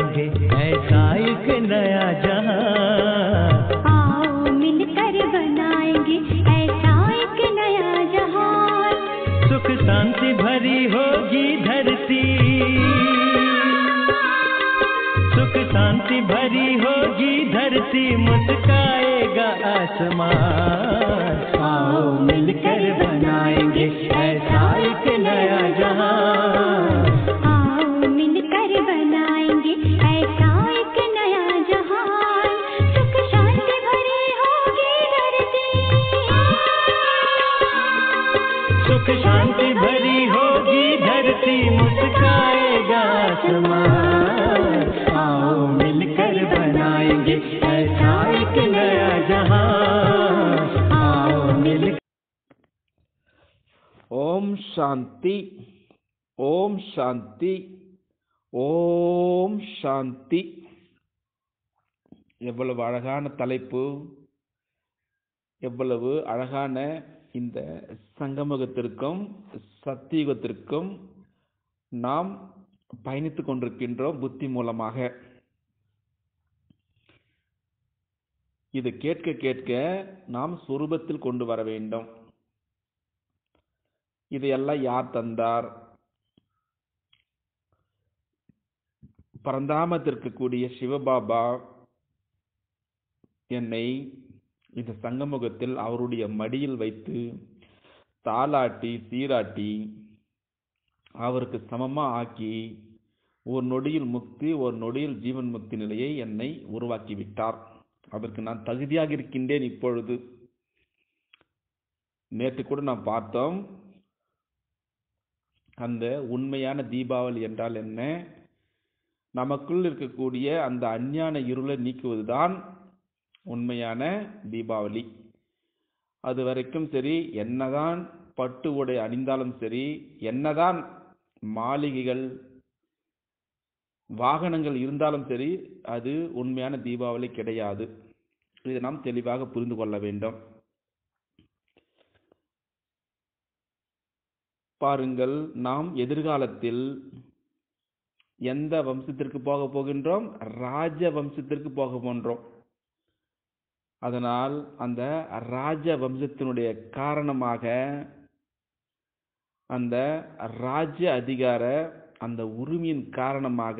बनाएंगे ऐसा एक नया जहां आओ मिलकर बनाएंगे ऐसा एक नया जहान सुख शांति भरी होगी धरती सुख शांति भरी होगी धरती मुस्काएगा आसमान आओ मिलकर बनाएंगे ऐसा एक नया जहां आओ मिलकर बनाएंगे ऐसा एक नया जहान सुख शांति भरी होगी धरती सुख शांति भरी होगी धरती मुस्काएगा आसमान आओ मिलकर बनाएंगे ऐसा एक नया जहां आओ मिलकर ஓம் சாந்தி ஓம் சாந்தி ஓம் சாந்தி எவ்வளவு அழகான தலைப்பு எவ்வளவு அழகான இந்த சங்கமுகத்திற்கும் சத்தியுகத்திற்கும் நாம் பயணித்துக் கொண்டிருக்கின்றோம் புத்தி மூலமாக இது கேட்க கேட்க நாம் சுரூபத்தில் கொண்டு வர வேண்டும் இதையெல்லாம் யார் தந்தார் பரந்தாமத்திற்கு கூடிய சிவபாபா என்னை இந்த சங்கமுகத்தில் அவருடைய மடியில் வைத்து தாலாட்டி சீராட்டி அவருக்கு சமமா ஆக்கி ஒரு நொடியில் முக்தி ஒரு நொடியில் ஜீவன் முக்தி நிலையை என்னை உருவாக்கி விட்டார் அதற்கு நான் தகுதியாக இருக்கின்றேன் இப்பொழுது நேற்று கூட நாம் பார்த்தோம் அந்த உண்மையான தீபாவளி என்றால் என்ன நமக்குள் இருக்கக்கூடிய அந்த அஞ்ஞான இருளை நீக்குவதுதான் உண்மையான தீபாவளி அது வரைக்கும் சரி என்னதான் பட்டு உடை அணிந்தாலும் சரி என்னதான் மாளிகைகள் வாகனங்கள் இருந்தாலும் சரி அது உண்மையான தீபாவளி கிடையாது இதை நாம் தெளிவாக புரிந்து கொள்ள வேண்டும் பாருங்கள் நாம் எதிர்காலத்தில் எந்த வம்சத்திற்கு போக போகின்றோம் ராஜ வம்சத்திற்கு போக போன்றோம் அதனால் அந்த ராஜ வம்சத்தினுடைய காரணமாக அந்த ராஜ்ய அதிகார அந்த உரிமையின் காரணமாக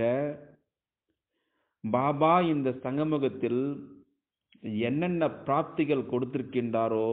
பாபா இந்த சங்கமுகத்தில் என்னென்ன பிராப்திகள் கொடுத்திருக்கின்றாரோ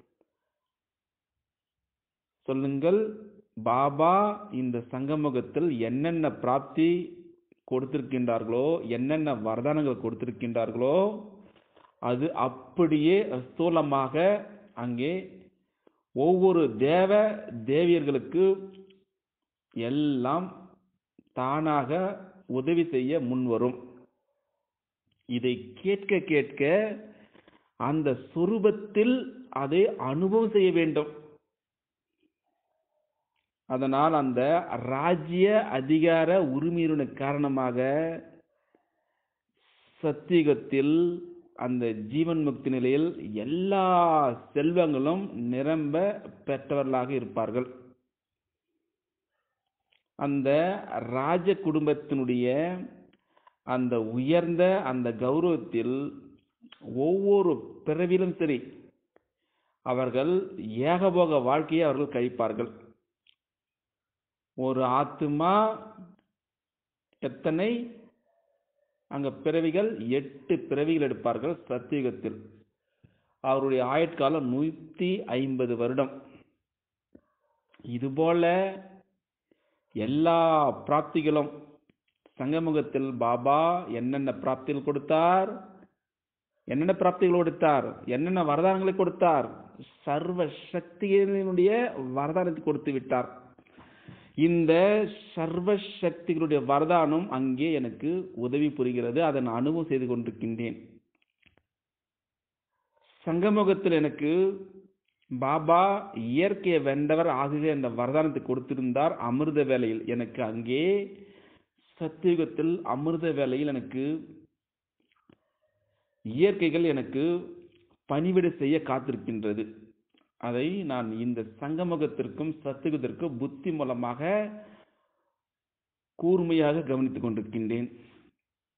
சொல்லுங்கள் பாபா இந்த சங்கமுகத்தில் என்னென்ன பிராப்தி கொடுத்திருக்கின்றார்களோ என்னென்ன வரதானங்கள் கொடுத்திருக்கின்றார்களோ அது அப்படியே ஸ்தூலமாக அங்கே ஒவ்வொரு தேவ தேவியர்களுக்கு எல்லாம் தானாக உதவி செய்ய முன்வரும் இதை கேட்க கேட்க அந்த சுரூபத்தில் அதை அனுபவம் செய்ய வேண்டும் அதனால் அந்த ராஜ்ய அதிகார உரிமையுடன் காரணமாக சத்தியுகத்தில் அந்த ஜீவன் முக்தி நிலையில் எல்லா செல்வங்களும் நிரம்ப பெற்றவர்களாக இருப்பார்கள் அந்த ராஜ குடும்பத்தினுடைய அந்த உயர்ந்த அந்த கௌரவத்தில் ஒவ்வொரு பிறவிலும் சரி அவர்கள் ஏகபோக வாழ்க்கையை அவர்கள் கழிப்பார்கள் ஒரு ஆத்துமா எத்தனை அங்க பிறவிகள் எட்டு பிறவிகள் எடுப்பார்கள் சத்தியுகத்தில் அவருடைய ஆயுட்காலம் நூத்தி ஐம்பது வருடம் இதுபோல எல்லா பிராப்திகளும் சங்கமுகத்தில் பாபா என்னென்ன பிராப்திகள் கொடுத்தார் என்னென்ன பிராப்திகள் கொடுத்தார் என்னென்ன வரதானங்களை கொடுத்தார் சர்வ சக்தியினுடைய வரதானத்தை கொடுத்து விட்டார் இந்த சர்வ சக்திகளுடைய வரதானம் அங்கே எனக்கு உதவி புரிகிறது அதை நான் அனுபவம் செய்து கொண்டிருக்கின்றேன் சங்கமுகத்தில் எனக்கு பாபா இயற்கையை வென்றவர் ஆகுக என்ற வரதானத்தை கொடுத்திருந்தார் அமிர்த வேலையில் எனக்கு அங்கே சத்தியுகத்தில் அமிர்த வேலையில் எனக்கு இயற்கைகள் எனக்கு பணிவிடை செய்ய காத்திருக்கின்றது அதை நான் இந்த சங்கமுகத்திற்கும் சத்தியுகத்திற்கும் புத்தி மூலமாக கூர்மையாக கவனித்துக் கொண்டிருக்கின்றேன்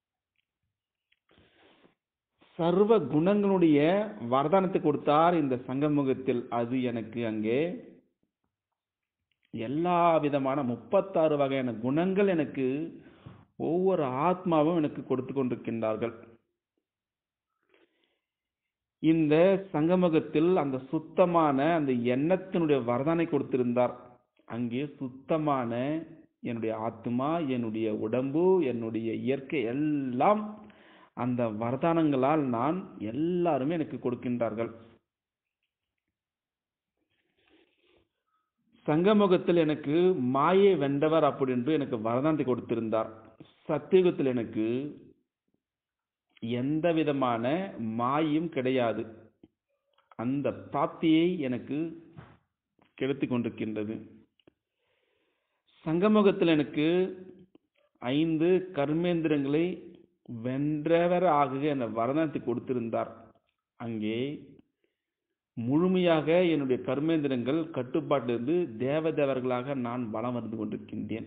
சர்வ குணங்களுடைய வரதானத்தை கொடுத்தார் இந்த சங்கமுகத்தில் அது எனக்கு அங்கே எல்லா விதமான முப்பத்தாறு வகையான குணங்கள் எனக்கு ஒவ்வொரு ஆத்மாவும் எனக்கு கொடுத்து கொண்டிருக்கின்றார்கள் இந்த சங்கமகத்தில் அந்த சுத்தமான அந்த எண்ணத்தினுடைய வரதானை கொடுத்திருந்தார் அங்கே சுத்தமான என்னுடைய ஆத்மா என்னுடைய உடம்பு என்னுடைய இயற்கை எல்லாம் அந்த வரதானங்களால் நான் எல்லாருமே எனக்கு கொடுக்கின்றார்கள் சங்கமுகத்தில் எனக்கு மாயை வென்றவர் அப்படி என்று எனக்கு வரதானத்தை கொடுத்திருந்தார் சத்தியுகத்தில் எனக்கு எந்த விதமான மாயும் கிடையாது அந்த பிராப்தியை எனக்கு கெடுத்து கொண்டிருக்கின்றது சங்கமுகத்தில் எனக்கு ஐந்து கர்மேந்திரங்களை வென்றவர் ஆகுக என்ற வரதானத்தை கொடுத்திருந்தார் அங்கே முழுமையாக என்னுடைய கர்மேந்திரங்கள் கட்டுப்பாட்டிலிருந்து தேவதேவர்களாக நான் வலம் வந்து கொண்டிருக்கின்றேன்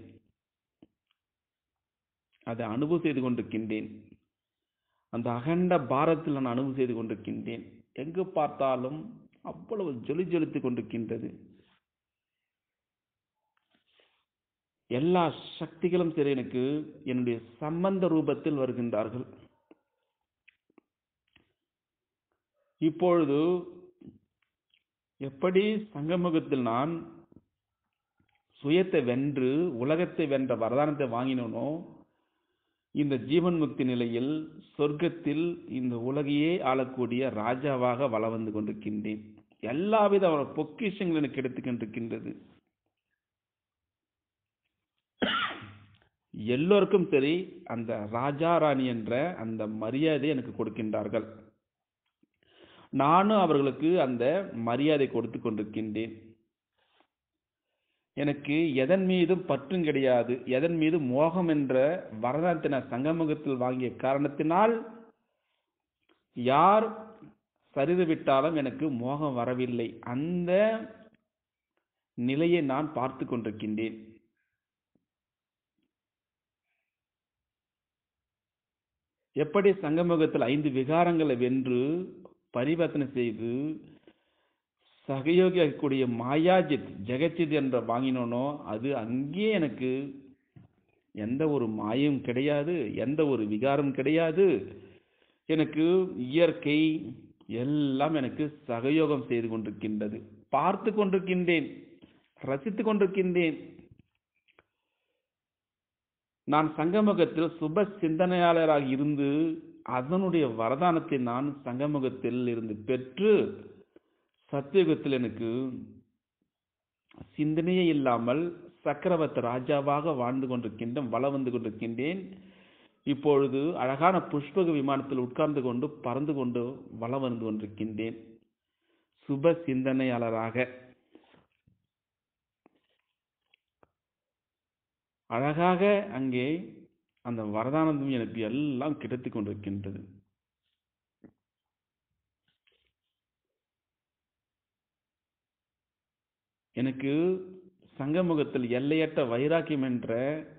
அதை அனுபவம் செய்து கொண்டிருக்கின்றேன் அந்த அகண்ட பாரத்தில் நான் அனுபவம் செய்து கொண்டிருக்கின்றேன் எங்கு பார்த்தாலும் அவ்வளவு ஜொலி ஜொலித்துக் கொண்டிருக்கின்றது எல்லா சக்திகளும் சரி எனக்கு என்னுடைய சம்பந்த ரூபத்தில் வருகின்றார்கள் இப்பொழுது எப்படி சங்கமுகத்தில் நான் சுயத்தை வென்று உலகத்தை வென்ற வரதானத்தை வாங்கினோனோ இந்த ஜீவன் முக்தி நிலையில் சொர்க்கத்தில் இந்த உலகையே ஆளக்கூடிய ராஜாவாக வளம் வந்து கொண்டிருக்கின்றேன் எல்லாவித பொக்கிஷங்கள் எனக்கு கிடைத்துக் கொண்டிருக்கின்றது எல்லோருக்கும் சரி அந்த ராஜா ராணி என்ற அந்த மரியாதை எனக்கு கொடுக்கின்றார்கள் நானும் அவர்களுக்கு அந்த மரியாதை கொடுத்து கொண்டிருக்கின்றேன் எனக்கு எதன் மீதும் பற்றும் கிடையாது எதன் மீது மோகம் என்ற வரலாற்றை நான் சங்கமுகத்தில் வாங்கிய காரணத்தினால் யார் சரிது விட்டாலும் எனக்கு மோகம் வரவில்லை அந்த நிலையை நான் பார்த்து கொண்டிருக்கின்றேன் எப்படி சங்கமுகத்தில் ஐந்து விகாரங்களை வென்று பரிவர்த்தனை செய்து சகயோகிக்கூடிய மாயாஜித் ஜெகச்சித் என்ற வாங்கினோனோ அது அங்கே எனக்கு எந்த ஒரு மாயும் கிடையாது எந்த ஒரு விகாரம் கிடையாது எனக்கு இயற்கை எல்லாம் எனக்கு சகயோகம் செய்து கொண்டிருக்கின்றது பார்த்து கொண்டிருக்கின்றேன் ரசித்துக் கொண்டிருக்கின்றேன் நான் சங்கமுகத்தில் சுப சிந்தனையாளராக இருந்து அதனுடைய வரதானத்தை நான் சங்கமுகத்தில் இருந்து பெற்று சத்தியுகத்தில் எனக்கு சிந்தனையே இல்லாமல் சக்கரவர்த்தி ராஜாவாக வாழ்ந்து கொண்டிருக்கின்றேன் வளம் வந்து கொண்டிருக்கின்றேன் இப்பொழுது அழகான புஷ்பக விமானத்தில் உட்கார்ந்து கொண்டு பறந்து கொண்டு வளம் வந்து கொண்டிருக்கின்றேன் சுப சிந்தனையாளராக அழகாக அங்கே அந்த வரதானந்தம் எனக்கு எல்லாம் கிடைத்துக் கொண்டிருக்கின்றது எனக்கு சங்கமுகத்தில் எல்லையற்ற வைராக்கியம் என்ற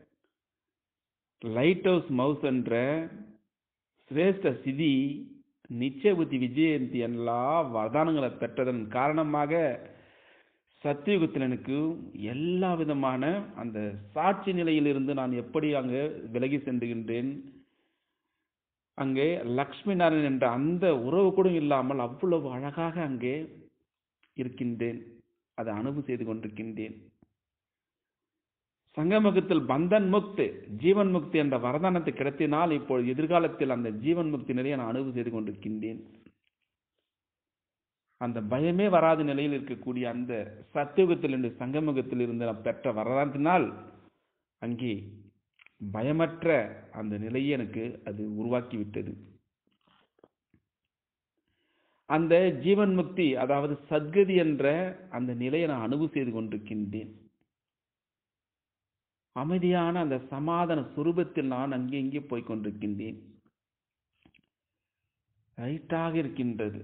லைட் ஹவுஸ் மவுஸ் என்ற சிரேஷ்ட சிதி நிச்சய புத்தி விஜயந்தி எல்லா வரதானங்களை பெற்றதன் காரணமாக சத்தியுகத்தில் எனக்கு எல்லா விதமான அந்த சாட்சி நிலையிலிருந்து நான் எப்படி அங்கே விலகி சென்றுகின்றேன் அங்கே லக்ஷ்மி நாராயணன் என்ற அந்த உறவு கூட இல்லாமல் அவ்வளவு அழகாக அங்கே இருக்கின்றேன் அதை அனுபவம் செய்து கொண்டிருக்கின்றேன் சங்கமுகத்தில் பந்தன் முக்து ஜீவன் முக்தி என்ற வரதானத்தை கிடைத்தினால் இப்பொழுது எதிர்காலத்தில் அந்த ஜீவன் முக்தி நிலையை நான் அனுபவம் செய்து கொண்டிருக்கின்றேன் அந்த பயமே வராத நிலையில் இருக்கக்கூடிய அந்த சத்தியுகத்தில் இருந்து சங்கமுகத்தில் இருந்து நான் பெற்ற வரலாற்றினால் அங்கே பயமற்ற அந்த நிலையை எனக்கு அது உருவாக்கி விட்டது அந்த ஜீவன் முக்தி அதாவது சத்கதி என்ற அந்த நிலையை நான் அனுபவம் செய்து கொண்டிருக்கின்றேன் அமைதியான அந்த சமாதான சுரூபத்தில் நான் அங்கே இங்கே போய் கொண்டிருக்கின்றேன் ரைட்டாக இருக்கின்றது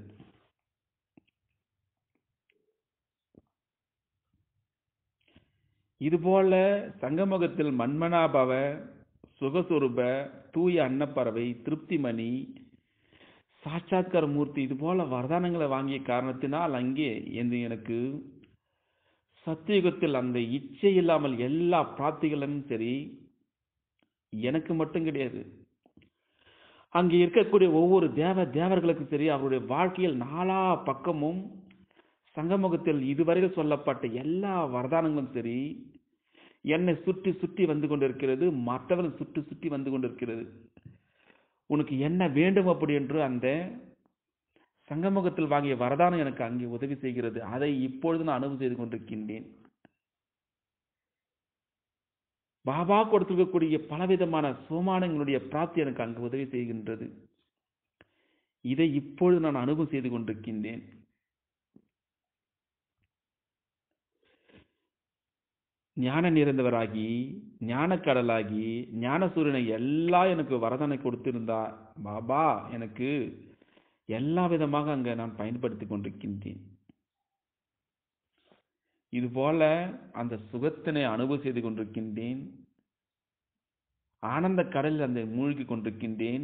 இதுபோல சங்கமுகத்தில் மன்மனாபவ சுகசுரூப தூய அன்னப்பறவை திருப்திமணி சாட்சாத்கார மூர்த்தி இது போல வரதானங்களை வாங்கிய காரணத்தினால் அங்கே என்று எனக்கு சத்தியுகத்தில் அந்த இச்சை இல்லாமல் எல்லா பிரார்த்திகளும் சரி எனக்கு மட்டும் கிடையாது அங்கே இருக்கக்கூடிய ஒவ்வொரு தேவ தேவர்களுக்கும் சரி அவருடைய வாழ்க்கையில் நாலா பக்கமும் சங்கமுகத்தில் இதுவரையில் சொல்லப்பட்ட எல்லா வரதானங்களும் சரி என்னை சுற்றி சுற்றி வந்து கொண்டிருக்கிறது மற்றவர்கள் சுற்றி சுற்றி வந்து கொண்டிருக்கிறது உனக்கு என்ன வேண்டும் அப்படி என்று அந்த சங்கமுகத்தில் வாங்கிய வரதானம் எனக்கு அங்கே உதவி செய்கிறது அதை இப்பொழுது நான் அனுபவம் செய்து கொண்டிருக்கின்றேன் பாபா கொடுத்திருக்கக்கூடிய பலவிதமான சோமானங்களுடைய பிராப்தி எனக்கு அங்கு உதவி செய்கின்றது இதை இப்பொழுது நான் அனுபவம் செய்து கொண்டிருக்கின்றேன் ஞான நிறைந்தவராகி ஞானக்கடலாகி ஞான சூரியனை எல்லாம் எனக்கு வரதனை கொடுத்திருந்தா பாபா எனக்கு எல்லா விதமாக அங்க நான் பயன்படுத்தி கொண்டிருக்கின்றேன் இதுபோல அந்த சுகத்தினை அனுபவம் செய்து கொண்டிருக்கின்றேன் ஆனந்த கடலில் அந்த மூழ்கி கொண்டிருக்கின்றேன்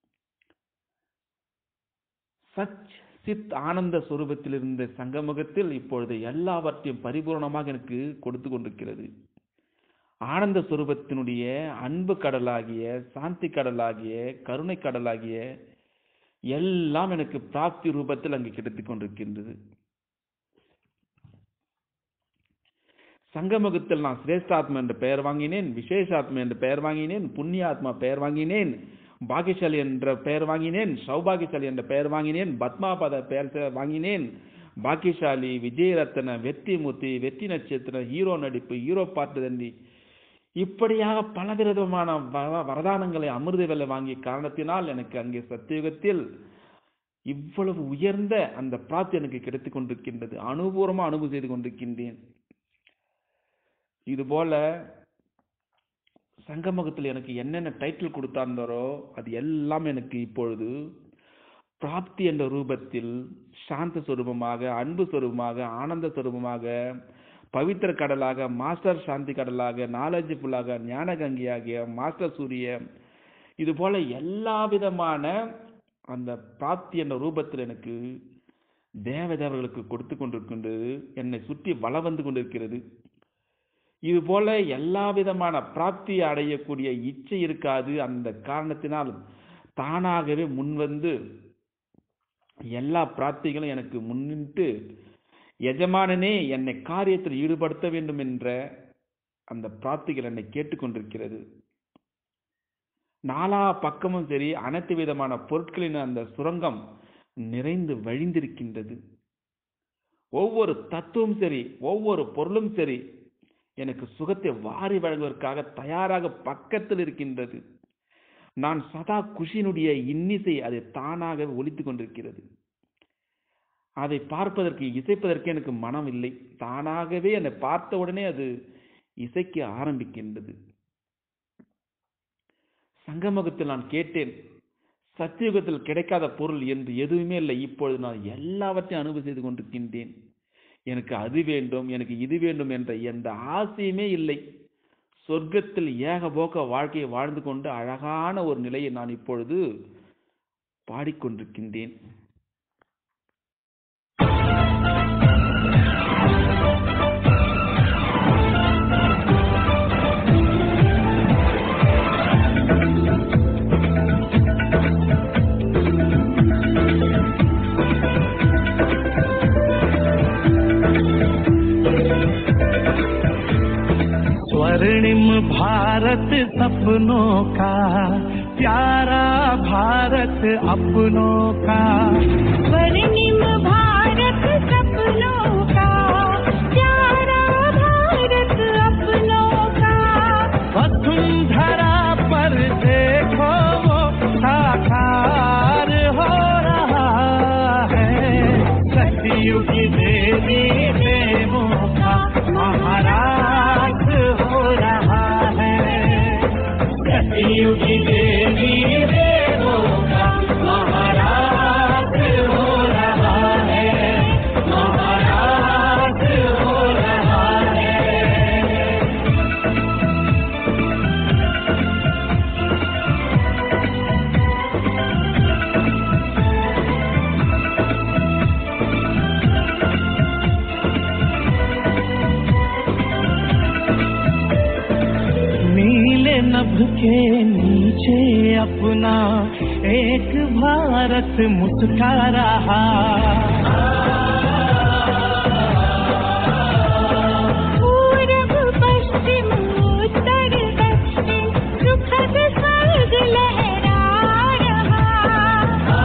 சச் சித் ஆனந்த சுரூபத்தில் இருந்த சங்கமுகத்தில் இப்பொழுது எல்லாவற்றையும் பரிபூர்ணமாக எனக்கு கொடுத்து கொண்டிருக்கிறது ஆனந்த சுரூபத்தினுடைய அன்பு கடலாகிய சாந்தி கடலாகிய கருணை கடலாகிய எல்லாம் எனக்கு பிராப்தி ரூபத்தில் அங்கு கிடைத்துக் கொண்டிருக்கின்றது சங்கமுகத்தில் நான் சிரேஷ்டாத்மா என்ற பெயர் வாங்கினேன் விசேஷாத்மா என்ற பெயர் வாங்கினேன் புண்ணியாத்மா பெயர் வாங்கினேன் பாகியசாலி என்ற பெயர் வாங்கினேன் சௌபாகியசாலி என்ற பெயர் வாங்கினேன் பத்மாபத பெயர் வாங்கினேன் பாக்கியசாலி விஜயரத்ன வெற்றிமூர்த்தி வெற்றி நட்சத்திரம் ஹீரோ நடிப்பு ஹீரோ பாட்டு தண்டி இப்படியாக பலவிதமான வர- வரதானங்களை அமிர்த வேலை வாங்கிய காரணத்தினால் எனக்கு அங்கே சத்தியுகத்தில் இவ்வளவு உயர்ந்த அந்த பிராப்தி எனக்கு கிடைத்துக் கொண்டிருக்கின்றது அனுபூர்வமா அனுபவம் செய்து கொண்டிருக்கின்றேன் இதுபோல சங்கமகத்தில் எனக்கு என்னென்ன டைட்டில் கொடுத்தார்ந்தாரோ அது எல்லாம் எனக்கு இப்பொழுது பிராப்தி என்ற ரூபத்தில் சாந்த சொரூபமாக அன்பு சொரூபமாக ஆனந்த சொரூபமாக பவித்திர கடலாக மாஸ்டர் சாந்தி கடலாக நாலேஜ் ஃபுல்லாக ஞான கங்கியாகிய மாஸ்டர் சூரிய இது போல எல்லா விதமான அந்த பிராப்தி என்ற ரூபத்தில் எனக்கு தேவதேவர்களுக்கு கொடுத்து கொண்டிருக்கின்றது என்னை சுற்றி வள வந்து கொண்டிருக்கிறது இது போல எல்லா விதமான பிராப்தி அடையக்கூடிய இச்சை இருக்காது அந்த காரணத்தினால் தானாகவே முன்வந்து எல்லா பிராப்திகளும் எனக்கு முன்னிட்டு எஜமானனே என்னை காரியத்தில் ஈடுபடுத்த வேண்டும் என்ற அந்த பிராப்திகள் என்னை கேட்டுக்கொண்டிருக்கிறது நாலா பக்கமும் சரி அனைத்து விதமான பொருட்களின் அந்த சுரங்கம் நிறைந்து வழிந்திருக்கின்றது ஒவ்வொரு தத்துவம் சரி ஒவ்வொரு பொருளும் சரி எனக்கு சுகத்தை வாரி வழங்குவதற்காக தயாராக பக்கத்தில் இருக்கின்றது நான் சதா குஷியினுடைய இன்னிசை அதை தானாக ஒலித்துக் கொண்டிருக்கிறது அதை பார்ப்பதற்கு இசைப்பதற்கு எனக்கு மனம் இல்லை தானாகவே என்னை பார்த்த உடனே அது இசைக்க ஆரம்பிக்கின்றது சங்கமகத்தில் நான் கேட்டேன் சத்தியுகத்தில் கிடைக்காத பொருள் என்று எதுவுமே இல்லை இப்பொழுது நான் எல்லாவற்றையும் அனுபவம் செய்து கொண்டிருக்கின்றேன் எனக்கு அது வேண்டும் எனக்கு இது வேண்டும் என்ற எந்த ஆசையுமே இல்லை சொர்க்கத்தில் ஏகபோக வாழ்க்கையை வாழ்ந்து கொண்டு அழகான ஒரு நிலையை நான் இப்பொழுது பாடிக்கொண்டிருக்கின்றேன் स्वर्णिम भारत सपनों का प्यारा भारत अपनों का स्वर्णिम भारत सपनों का प्यारा भारत अपनों का वसुंधरा पर देखो वो साकार हो रहा है सतयुग देवी देवों का महाराज हो रहा है सतयुग देवी देवों का महाराज हो रहा है महाराज हो रहा है के नीचे अपना एक भारत मुस्का रहा पूरब पश्चिम उत्तर दक्षिण सुखद स्वर्ग लहरा रहा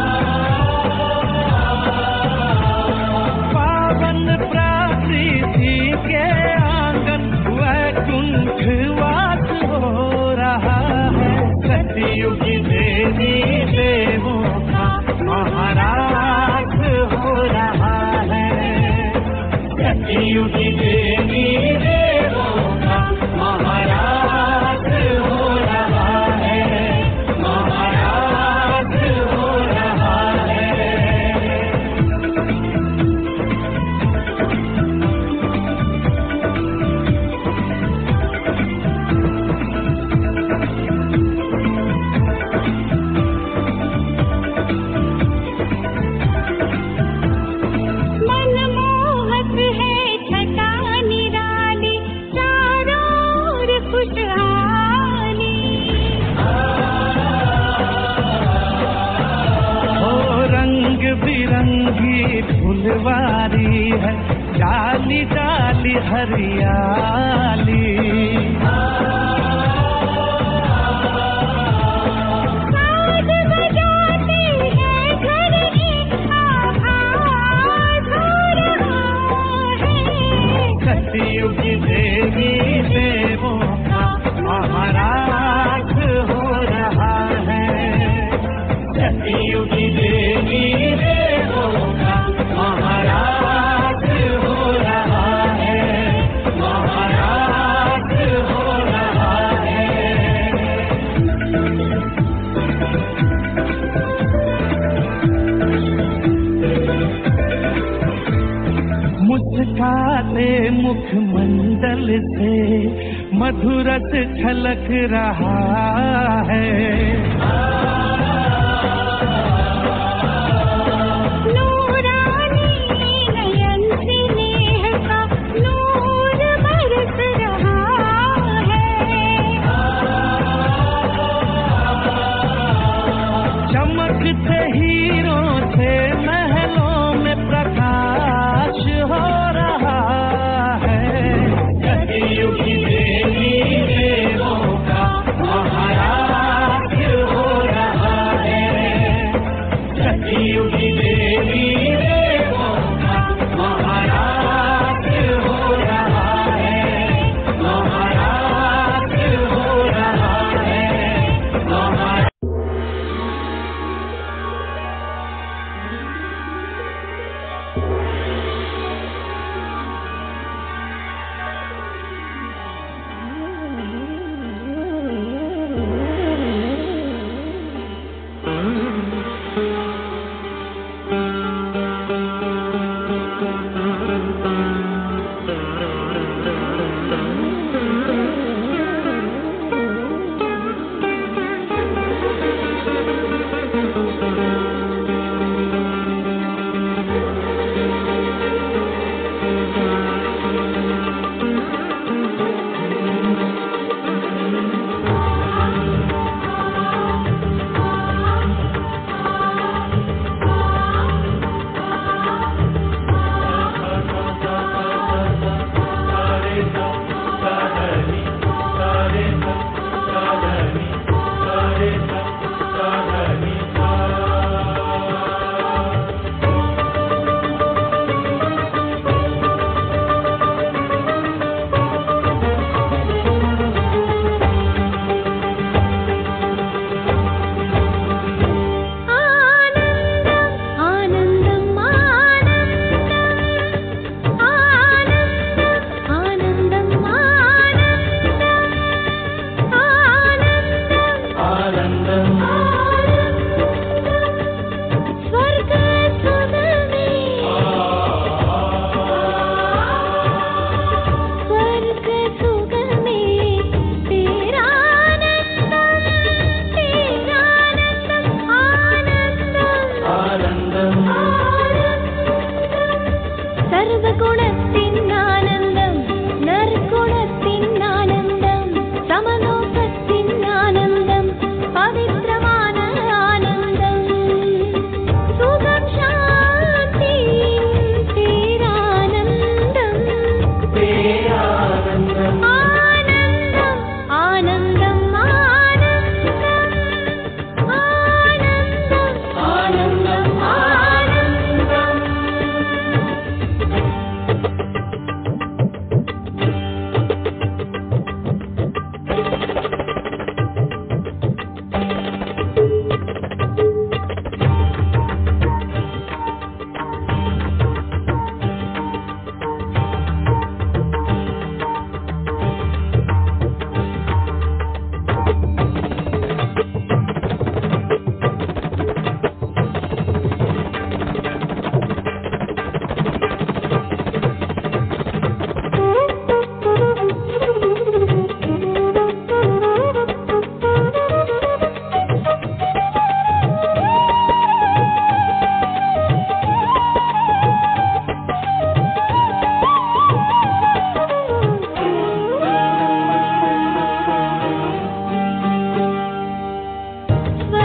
पावन प्रकृति के आंगन वैकुंठ वास हो रहा है सतयुग देवी देवों का महाराज हो रहा है सतयुग देवी देवों का महाराज हो रहा है महाराज हो रहा है मनमोहक है छटा निराली चारों ओर खुशहाली हो रंग बिरंगी फुलवारी है डाली डाली हरियाली साज बजाते हैं घर एक आवाज हो रहा है सतयुग देवी देवों का महाराज हो रहा है सतयुग देवी देवों का महाराज हो रहा है महाराज हो रहा है मुस्काते मुखमंडल से मधुरस छलक रहा है नूरानी नयन से नेह का नूर बरस रहा है चमकते हीरों से महलों में प्रकाश हो रहा है सतयुग देवी देवों का महाराज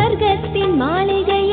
சொர்க்கத்தின் மாளிகை